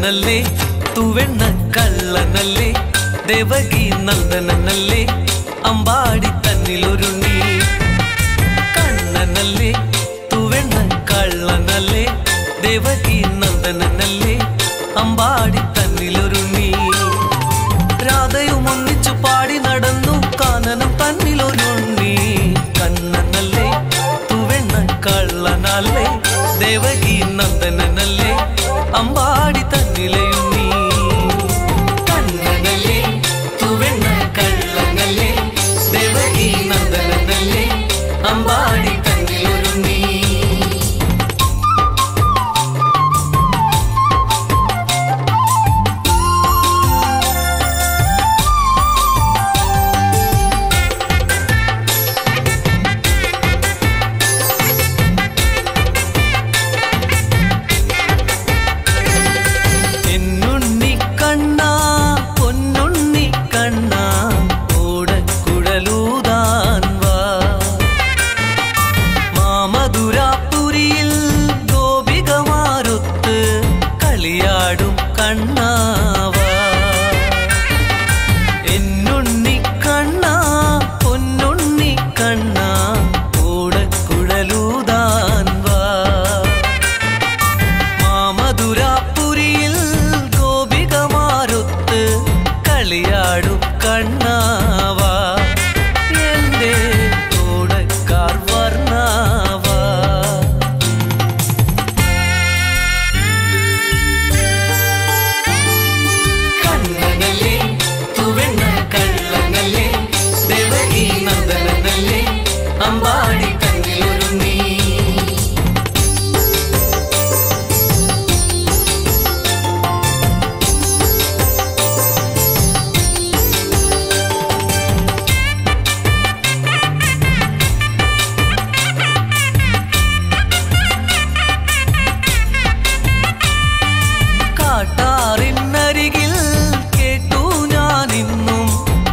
കണ്ണനല്ലേ തുവെണ്ണ കള്ളനല്ലേ ദേവകി നന്ദനല്ലേ അമ്പാടി തന്നിലൊരുണ്ണി കണ്ണനല്ലേ തുവെണ്ണ കള്ളനല്ലേ ദേവകി നന്ദനല്ലേ അമ്പാടി തന്നിലൊരുണ്ണി രാധയും ഒന്നിച്ചു പാടി നടന്നു കാനനം തന്നിലൊരുണ്ണി കണ്ണനല്ലേ തുവെണ്ണ കള്ളനല്ലേ ദേവകി നന്ദനല്ലേ അമ്പാടി തന്നിലയുണ്ണി കണ്ണനല്ലേ തുവെണ്ണ കള്ളനല്ലേ ദേവകി നന്ദനല്ലേ അമ്പാടി തന്നിലൊരുണ്ണി എന്നുണ്ണി കണ്ണാ പൊന്നുണ്ണി കണ്ണാ ഓടക്കുഴലൂതാൻ വാ മാമധുരാപുരിയിൽ ഗോപികമാരൊത്ത് കളിയാടും കണ്ണാവാ എന്നുണ്ണി കണ്ണാ പൊന്നുണ്ണി കണ്ണാ ഓടക്കുഴലൂതാൻ വാ മാമധുരാപുരിയിൽ ഗോപികമാരൊത്ത് കളിയാടും കണ്ണാവാ എന്റെ ഓടക്കാർ വർണ്ണാവാ കണ്ണനല്ലേ തുവെണ്ണ കള്ളനല്ലേ ദേവകി നന്ദനല്ലേ അമ്പാടി തന്നിലൊരുണ്ണി കാട്ടാറിനരികിൽ കേട്ടു ഞാനിന്നും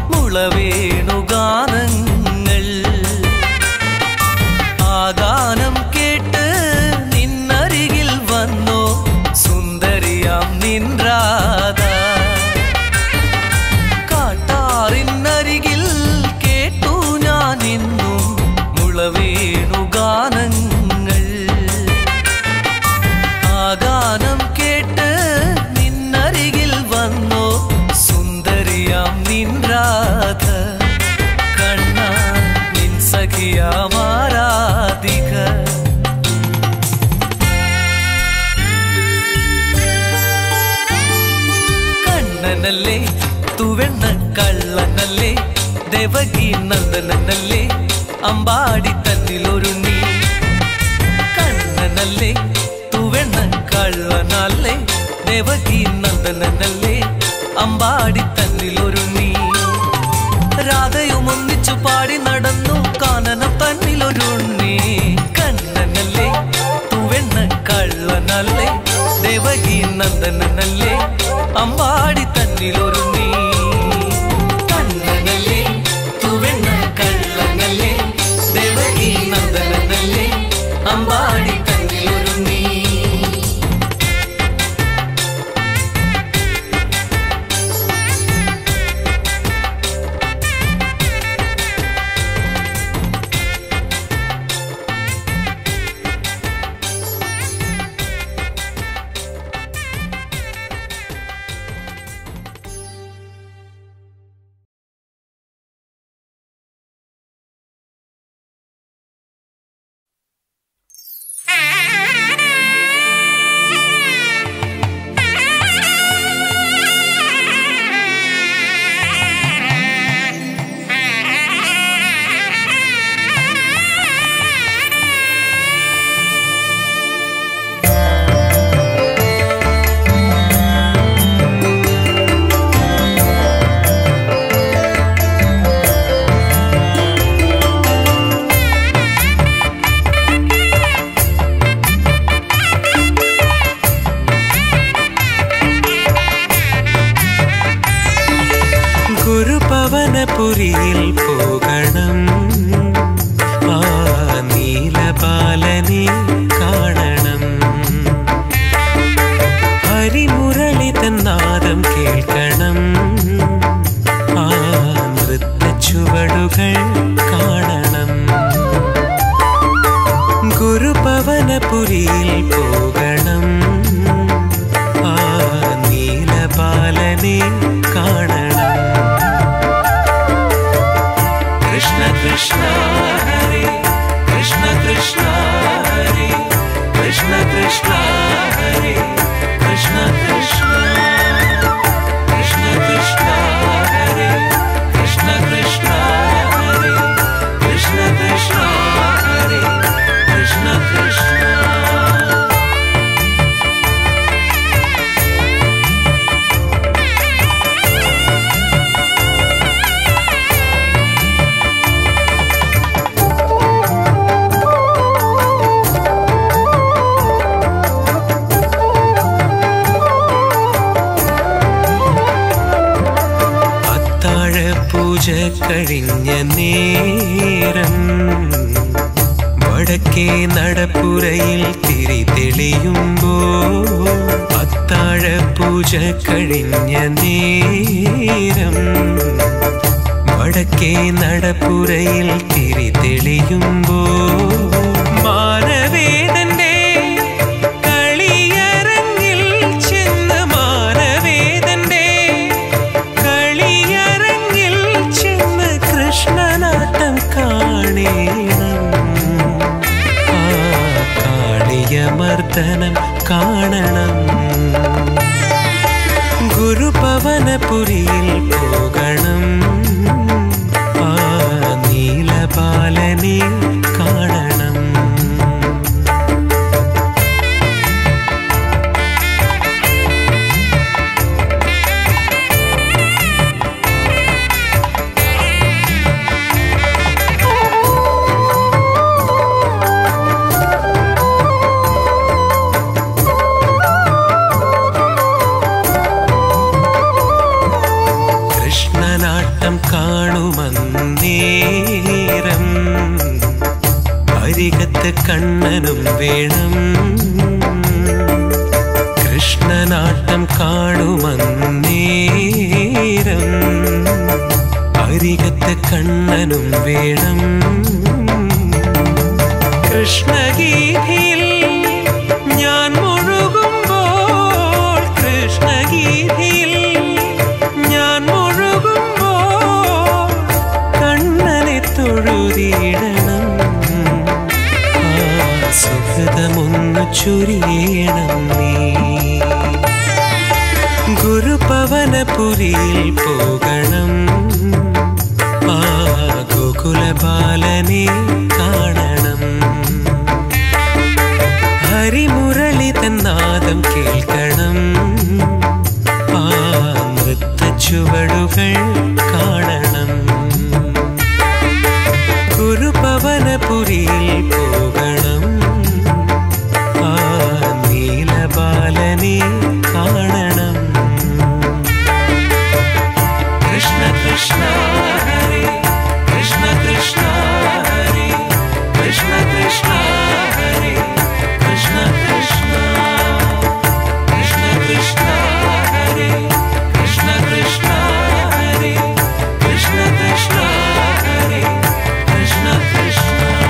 മുളവേണുഗാനങ്ങൾ ആ ഗാനം കേട്ട് നിന്നരികിൽ വന്നോ സുന്ദരിയാം നിൻരാധ കാട്ടാറിനരികിൽ കേട്ടു ഞാനിന്നും മുളവേണുഗാനങ്ങൾ ആ ഗാനം കേട്ട് നിന്നരികിൽ വന്നോ സുന്ദരിയാം നിൻരാധ കണ്ണ നിൻ സഖിയാമാരാധിക കണ്ണനല്ലേ തുവെണ്ണ കള്ളനല്ലേ ദേവകി നന്ദനല്ലേ അമ്പാടി തന്നിലൊരുണ്ണി കണ്ണനല്ലേ തുവെണ്ണ കള്ളനല്ലേ ദേവകി നന്ദനല്ലേ അമ്പാടി തന്നിലൊരുണ്ണി രാധയും ഒന്നിച്ചു പാടി നടന്നു കാനനം തന്നിലൊരുണ്ണി കണ്ണനല്ലേ തുവെണ്ണ കള്ളനല്ലേ ദേവകി നന്ദനല്ലേ അമ്പാടി തന്നിലൊരുണ്ണി കണ്ണനല്ലേ തുവെണ്ണ കള്ളനല്ലേ ദേവകി നന്ദനല്ലേ അമ്പാടി തന്നിലൊരുണ്ണി ആ ഗുരുപവനപുരിയിൽ പോകണം ആ നീലപാലനെ കാണണം കൃഷ്ണ കൃഷ്ണ ഹരേ കൃഷ്ണ കൃഷ്ണ ഹരേ കൃഷ്ണ കൃഷ്ണ ഹരേ കൃഷ്ണ കൃഷ്ണ കൃഷ്ണ കൃഷ്ണ ഹരേ കൃഷ്ണ കൃഷ്ണ ഹരേ കൃഷ്ണ കൃഷ്ണ ഹരേ കൃഷ്ണ കൃഷ്ണ അത്താഴ പൂജ കഴിഞ്ഞ നേരം വടക്കേ നടപ്പുരയിൽ തിരി തെളിയുമ്പോ അത്താഴ പൂജ കഴിഞ്ഞ നേരം വടക്കേ നടപ്പുരയിൽ തിരി തെളിയുമ്പോ മാനവേദന്റെ കളിയരങ്ങിൽ ചെന്ന് മാനവേദന്റെ കളിയരങ്ങിൽ ചെന്ന് കൃഷ്ണനാട്ടം കാണേണം ആ കാളിയമർദ്ദനം കാണണം ഗുരുപവനപുരിയിൽ പോകണം ആ നീലപാലനെ കാണണം കൃഷ്ണനാട്ടം കാണുമന്നേരം അരികത്ത് കണ്ണനും വേണം കൃഷ്ണനാട്ടം കാണുമന്നേരം അരികത്ത് കണ്ണനും വേണം കൃഷ്ണഗീതിയിൽ ഞാൻ മുഴുകുമ്പോൾ കൃഷ്ണഗീതിയിൽ ഞാൻ മുഴുകുമ്പോൾ കണ്ണനെ തൊഴുതിയിടണം ആ സുഹൃതമൊന്നു ചൊരിയണം നീ ഗുരുപവനപുരിയിൽ പോകണം ആ ഗോകുലബാലനെ കാണണം ഹരിമുരളി തന്നാദം കേൾക്കണം ആ നൃത്ത ചുവടുകൾ കാണണം ഗുരുപവനപുരിയിൽ പോകണം ആ നീലബാലനെ കാണണം കൃഷ്ണ കൃഷ്ണ ഹരേ കൃഷ്ണ കൃഷ്ണ ഹരേ കൃഷ്ണ കൃഷ്ണ ഹരേ കൃഷ്ണ കൃഷ്ണ കൃഷ്ണ കൃഷ്ണ ഹരേ കൃഷ്ണ കൃഷ്ണ ഹരേ കൃഷ്ണ കൃഷ്ണ ഹരേ കൃഷ്ണ കൃഷ്ണ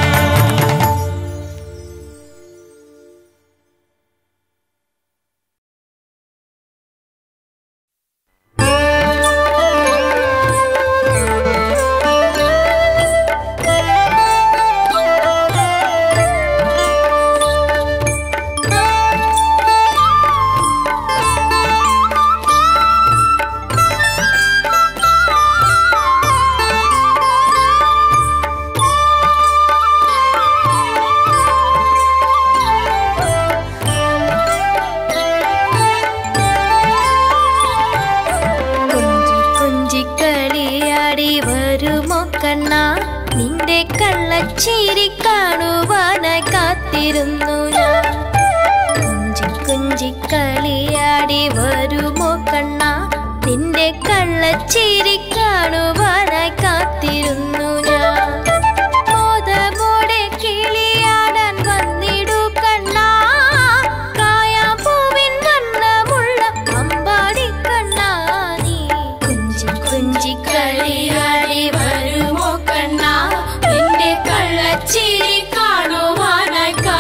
കൊഞ്ചി കൊഞ്ചി കളിയാടി വരുമോ കണ്ണ നിന്റെ കള്ളച്ചിരി കാണുവാനായി കാത്തിരുന്നു ഞാൻ കൊഞ്ചി കൊഞ്ചി കളിയാടി വരുമോ കണ്ണ നിന്റെ കള്ളച്ചിരി കാണുവാനായി കാത്തിരുന്നു ഞാൻ മോദമോടെ കിളിയാടാൻ വന്നിടു കണ്ണാ കായാപ്പൂവിൻ വണ്ണമുള്ള അമ്പാടി കണ്ണാ നീ കുഞ്ചി കുഞ്ചി കളിയാടി വരുമോ കണ്ണാ നിന്റെ കള്ളച്ചിരി കാണുവാനായി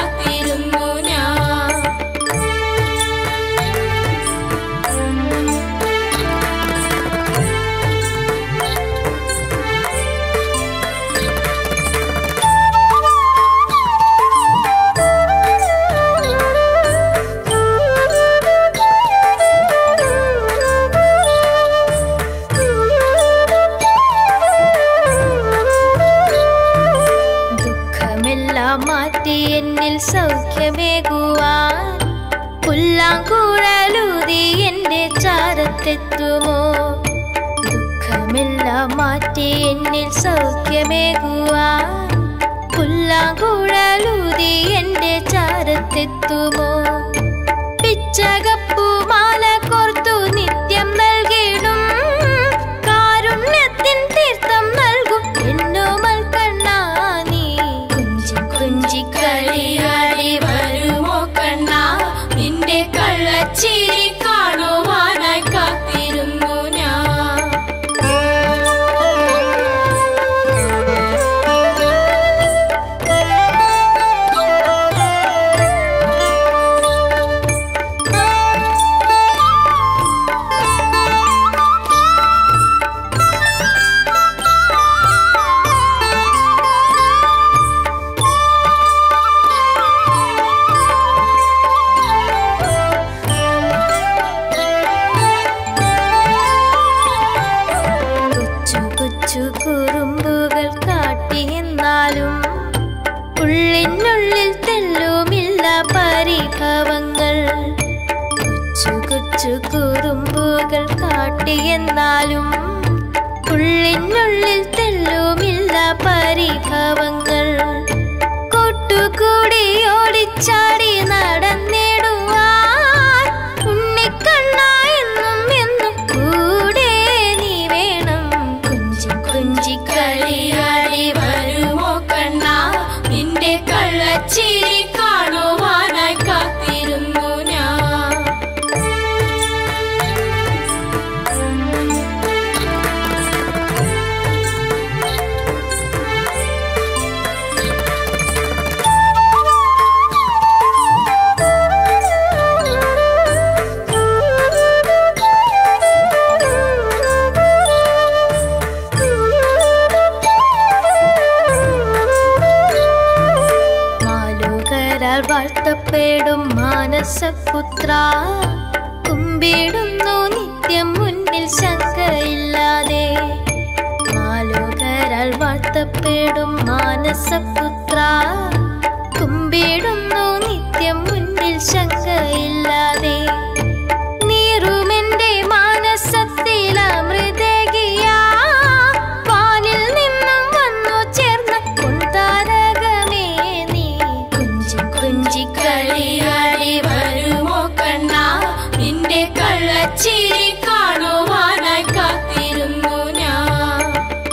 സൗഖ്യമേകുവാൻ പുല്ലാങ്കുഴലൂതി എന്റെ ചാരത്തെത്തുമോ ദുഃഖമെല്ലാം മാറ്റി എന്നിൽ സൗഖ്യമേകുവാൻ പുല്ലാങ്കുഴലൂതി എന്റെ ചാരത്തെത്തുമോ പിച്ചകപ്പൂമാല കോർത്തു നിത്യം നൽകിടും കാരുണ്യത്തിൻ തീർത്ഥം നൽകും എന്നോമൽ കണ്ണാ നീ കുഞ്ചി കുഞ്ചി കളിയാടി വരുമോ കണ്ണാ നിന്റെ കള്ളച്ചിരി കാണുവാനായി കാത്തിരുന്നു ഞാൻ കൊച്ചു കൊച്ചു കുറുമ്പുകൾ കാട്ടി എന്നാലും ഉള്ളിനുള്ളിൽ തെല്ലുമില്ല പരിഭവങ്ങൾ കൊച്ചു കൊച്ചു കുറുമ്പുകൾ കാട്ടി എന്നാലും ഉള്ളിനുള്ളിൽ തെല്ലുമില്ല പരിഭവങ്ങൾ കൊട്ടുകൂടി ഓടിച്ചാടി നടന്നിടുവാൻ ഉണ്ണിക്കണ്ണ എന്നും എന്നും കൂടെ നീ വേണം കുഞ്ചി കുഞ്ചി കളിയാടി വരുമോ കണ്ണ നിന്റെ കള്ളച്ചിരി കാണുവാനായി കാത്തിരുന്നു ഞാൻ മാലോകരാൽ വാഴ്ത്തപ്പെടും മാനസപുത്ര കുമ്പിടുന്നു നിത്യം മുന്നിൽ ശങ്കയില്ലാതെ മാലോകരാൽ വാഴ്ത്തപ്പെടും മാനസപുത്ര കുമ്പിടുന്നു നിത്യം മുന്നിൽ ശങ്കയില്ലാതെ നീറുമെന്റെ മാനസത്തിൽ അമൃതകിയാ വാനിൽ നിന്നും വന്നു ചേർന്ന പൊൻതാരകമേ നീ കുഞ്ചി കുഞ്ചി കളിയാടി വരുമോ കണ്ണ നിന്റെ കള്ളച്ചിരി കാണുവാനായി കാത്തിരുന്നു ഞാൻ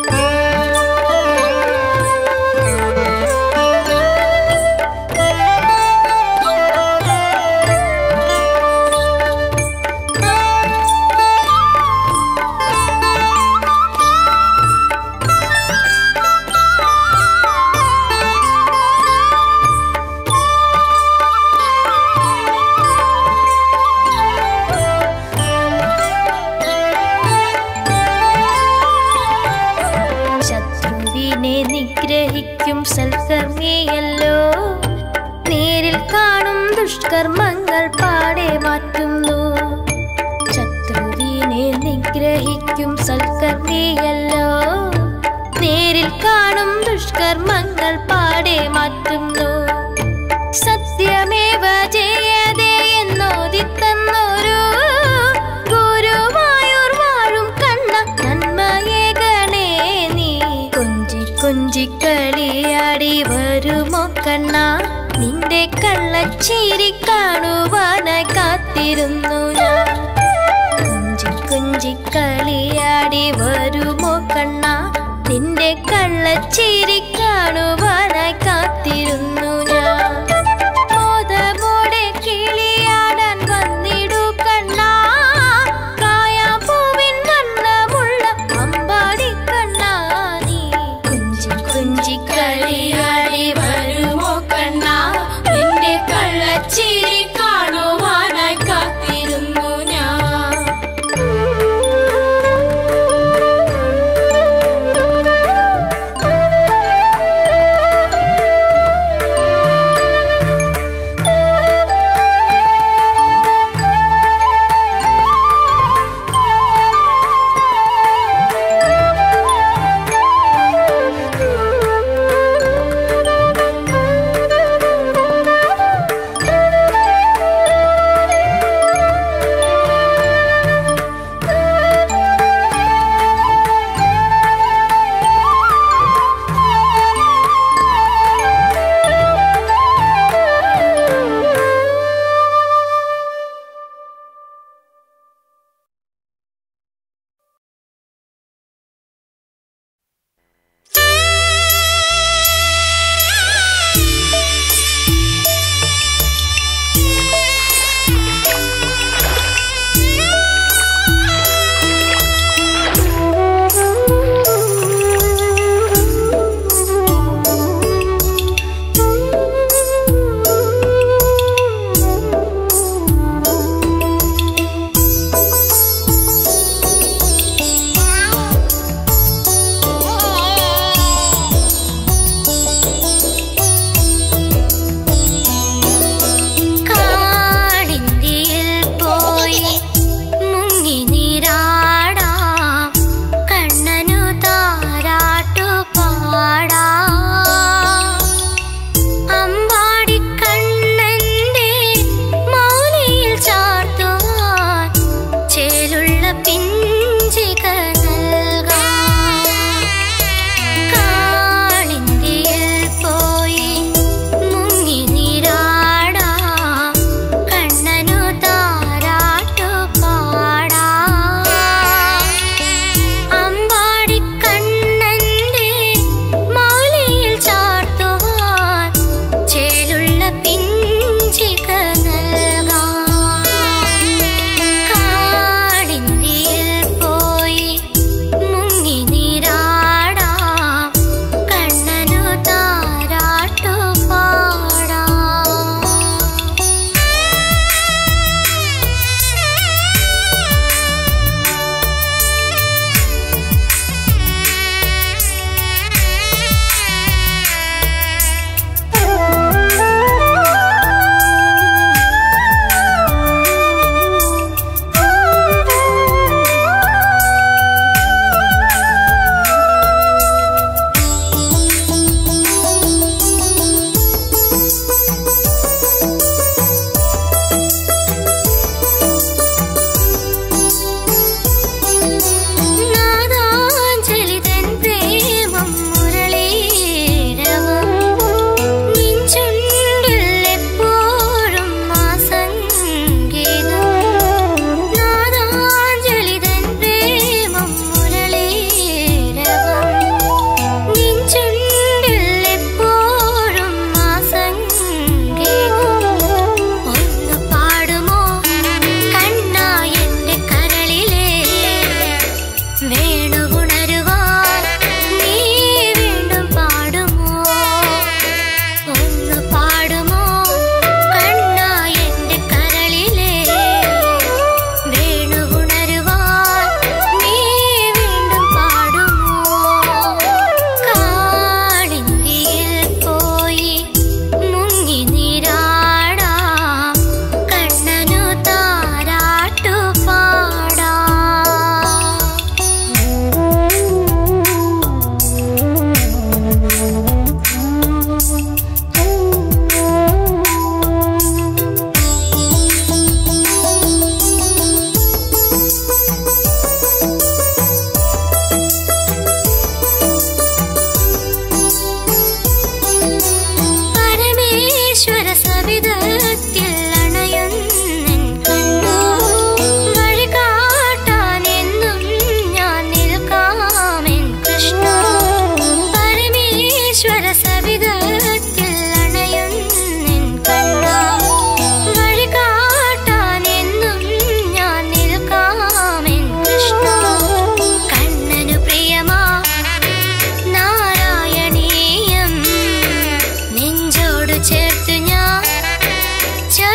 ശത്രുവിനെ നിഗ്രഹിക്കും സൽക്കർമ്മിയല്ലോ നേരിൽ കാണും ദുഷ്കർമ്മങ്ങൾ പാടെ മാറ്റുന്നു ശത്രുവിനെ നിഗ്രഹിക്കും സൽക്കർമ്മിയല്ലോ നേരിൽ കാണും ദുഷ്കർമ്മങ്ങൾ പാടെ മാറ്റുന്നു സത്യമേവ ജയതേ എന്നോതി തന്നൊരു ഗുരുവായൂർ വാഴും കണ്ണ നന്മയേകണേ നീ കൊഞ്ചി കൊഞ്ചി കളിയാടി വരുമോ കണ്ണ നിന്റെ കള്ളച്ചിരി കാണുവാനായി കാത്തിരുന്നു ഞാൻ കുഞ്ചി കുഞ്ചി കളിയാടി വരുമോ കണ്ണ നിന്റെ കള്ളച്ചിരി കാണുവാനായി കാത്തിരുന്നു ഞാൻ മോദമോടെ കിളിയാടാൻ വന്നിടു കണ്ണാ കായാപ്പൂവിൻ വണ്ണമുള്ള അമ്പാടി കണ്ണാ നീ കുഞ്ചി കുഞ്ചി കളിയാടി വരുമോ കണ്ണാ നിന്റെ കള്ളച്ചിരി കാണുവാനായി കാത്തിരുന്നു ഞാൻ ും സവിധത്തിൽ അണയുന്നെൻ കണ്ണാ വഴി കാട്ടാൻ എന്നും ഞാൻ നിൽക്കാമെൻ കൃഷ്ണ പരമേശ്വര സവിധത്തിൽ അണയുന്നെൻ കണ്ണാ വഴി കാട്ടാൻ എന്നും ഞാൻ നിൽക്കാമെൻ കൃഷ്ണ കണ്ണനു പ്രിയമാ നാരായണീയം നെഞ്ചോട് ചേർത്ത് ഞാൻ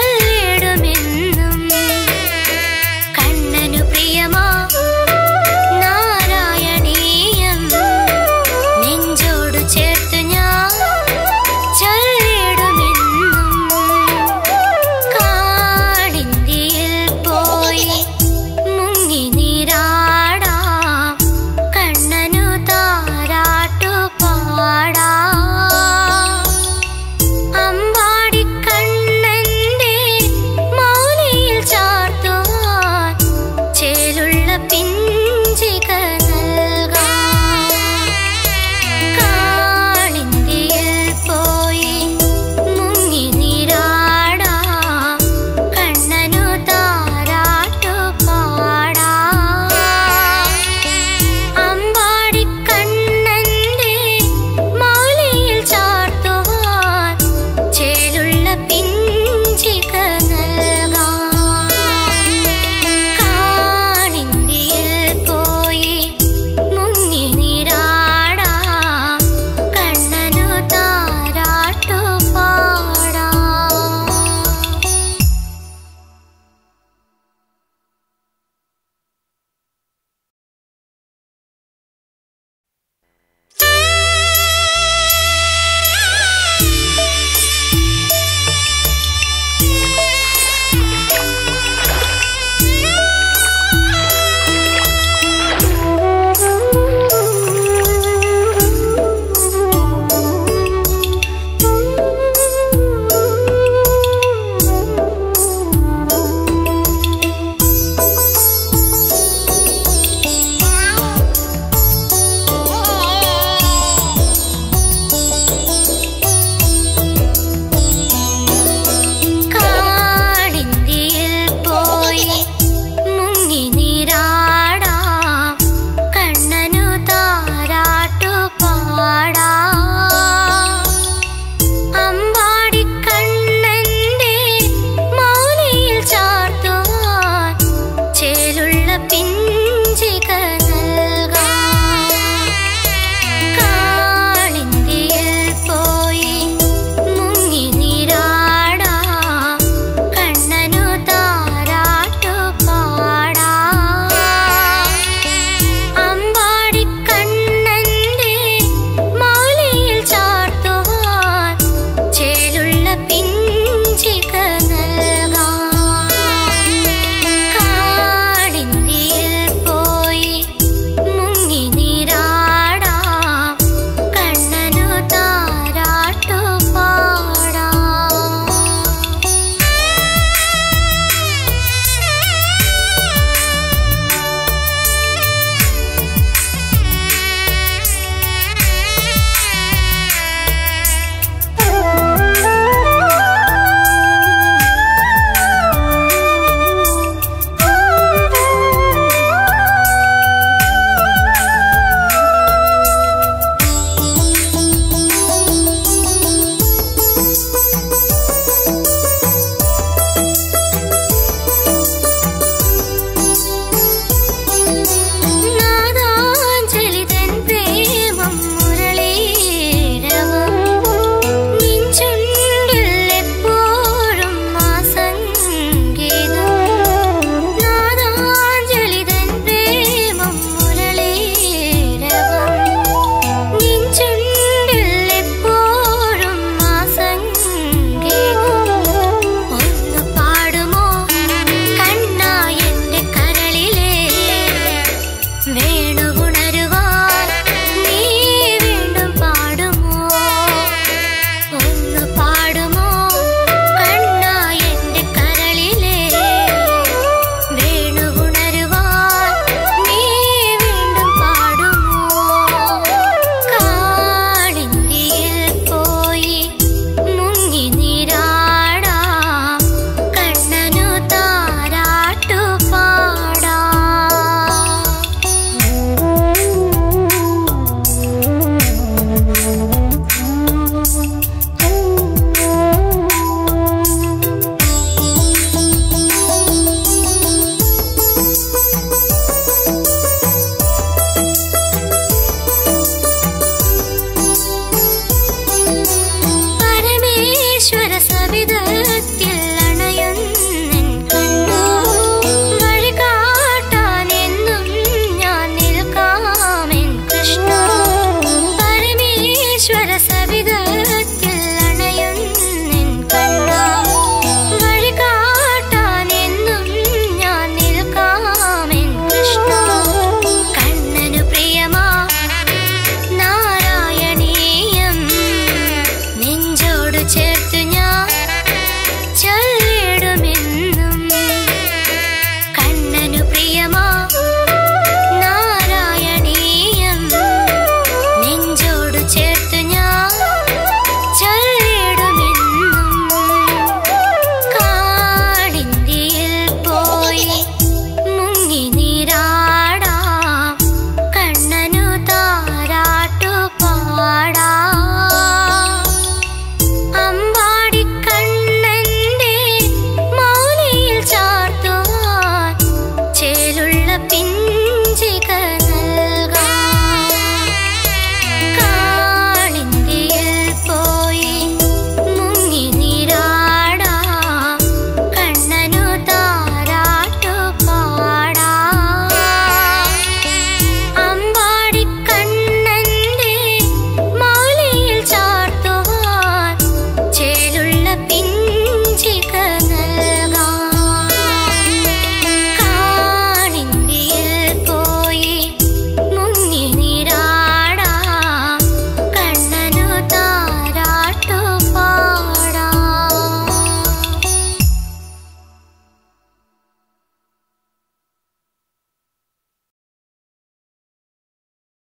സവിധത്തിൽ